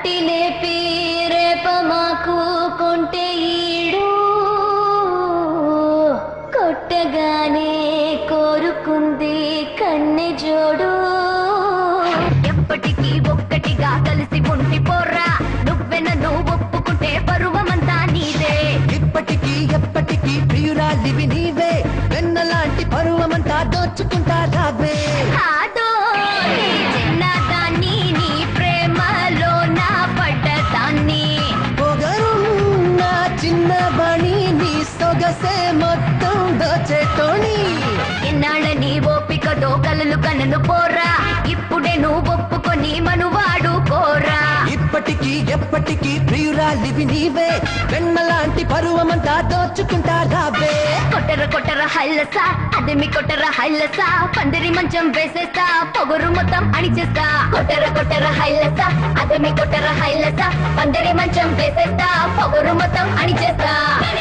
తట్టి లేపి రేప మాకు కొంటె ఈడు కొట్టగానే కోరుకుంది కన్నె జోడు ఎప్పటికీ ఒక్కటిగా కలిసి ఉండి పోర్రా నువ్వెన నువ్వు ఒప్పుకుంటే పరువమంతా నీదే ఇప్పటికీ ఎప్పటికీ ప్రియురాలివి నీవే వెన్నలాంటి పరువమంతా దోచుకుంటా రావే కాదో నీ చిన్నదాన్ని నీ ప్రేమలో నా పడ్డదాన్ని పొగరున్న చిన్న బణి నీ సొగసే మొత్తం దోచేటోని ఎన్నాళ్ళని ఓపికతో కలలు కనను పోరా ఇప్పుడే నువ్వు ఒప్పుకొని మనువాడు కోరా ఇప్పటికీ ఎప్పటికీ ప్రియురాలివి నీవే వెన్నలాంటి పరువమంతా దోచుకుంటా రావే కొట్టర కొట్టర హైలసా అదేమి కొట్టర హైలసా పందిరి మంచం వేసేస్తా పొగరు మొత్తం అణిచేస్తా కొట్టర కొట్టర హైలసా అదేమి కొట్టర హైలసా పందిరి మంచం వేసేస్తా పొగరు మొత్తం అణిచేస్తా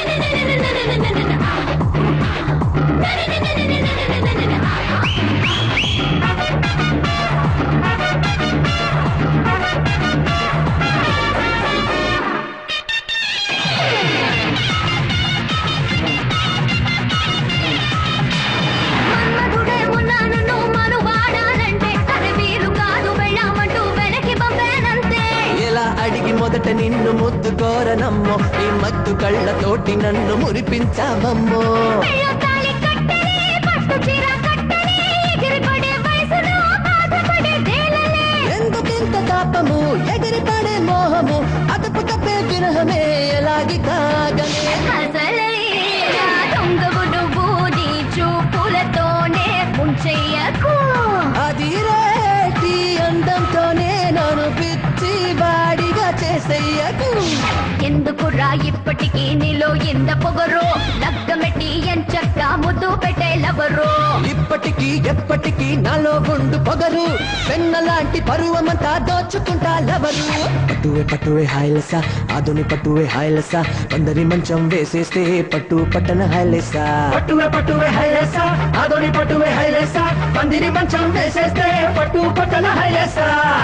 మన్మధుడే ఉన్నాను నువ్వు మనువాడాలంటే అది వీలు కాదు వెళ్ళామంటూ వెనక్కి పంపానంతే ఎలా అడిగి మొదట నిన్ను ముద్దు కోరనమ్మో ఈ మత్తు కళ్ళతోటి నన్ను మురిపించావమ్మో పెళ్ళో తాళి కట్టలే, పట్టు చీర కట్టలే, ఎగిరిపడే వయసులో బాధపడే వేళలే. ఎందుకింత తాపము ఎగిరి పడే మోహము అతపు తప్పే విరహమే ఎలాగి కాగనే అసలైన దొంగవు నువ్వు నీ చూపులతోనే ముంచెయ్యకు. అది రేటి అందంతోనే నన్ను పిచ్చి వాడిగా చేసేయకు ఎందుకురా ఇప్పటికీ నీలో ఎంత పొగరు లగ్గమెట్టి ఎంచక్క ముద్దు పెట్టేలవరు ఇప్పటికీ ఎప్పటికీ నాలో గుండు పొగరు వెన్నలాంటి పరువమంతా దోచుకుంటా లవరు పట్టువే పట్టువే హాయలస ఆదుని పట్టువే హాయలస కొందరి మంచం వేసేస్తే పట్టు పట్టణ హాయలస పట్టువే పట్టువే హైలస ఆదోని పట్టువే హైలస పందిరి మంచం వేసేస్తే పట్టు పట్టణ హైలస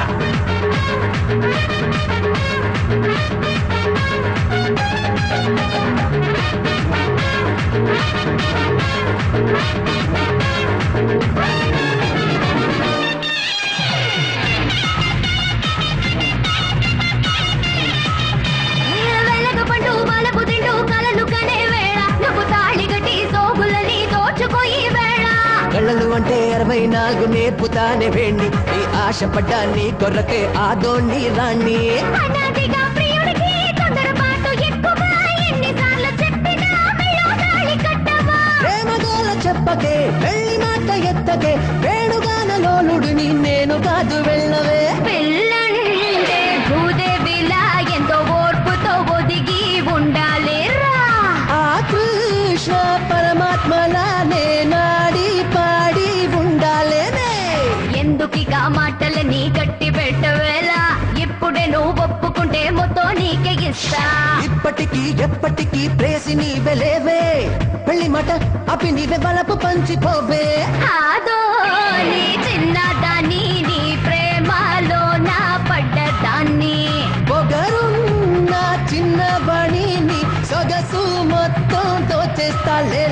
వెలగపండు బలపు తింటూ కలలు కనే వేళ నువ్వు తాళి కట్టి సోగులని దోచుకోయి వేళ కళ్ళలు అంటే అరవై నాలుగు నేర్పుతానే వేణ్ణి నీ ఆశపడ్డా నీ కొరకే ఆదోని రాణి అనాదిగా ప్రియుడికి తొందరపాటు ఎక్కువ ఎన్నిసార్లు చెప్పినా మెళ్ళో తాళి కట్టవా ప్రేమగోల చెప్పకే పెళ్లి మాట ఎత్తకే వేణుగానలోలుడిని నేను కాదు వెళ్ళవే పెళ్ళంటే భూదేవిలా ఎంతో ఓర్పుతో ఒదిగి ఉండాలిరా ఆ కృష్ణ పరమాత్మలా నేనాడి పాడి ఉండాలేనే ఎందుకిగా మాటలని గట్టి పెట్టవేలా ఇప్పుడే నువ్వు ఒప్పుకుంటే మొత్తం నీకే ఇస్తా ఇప్పటికీ ఎప్పటికీ ప్రేసి నీవే లేవే పెళ్లి మాట అపి నీవే బలపు పంచిపోవే ఆదో నీ చిన్నదాన్ని నీ ప్రేమలో నా పడ్డదాన్ని పొగరున్న చిన్న బణిని సొగసు మొత్తం దోచేస్తాలే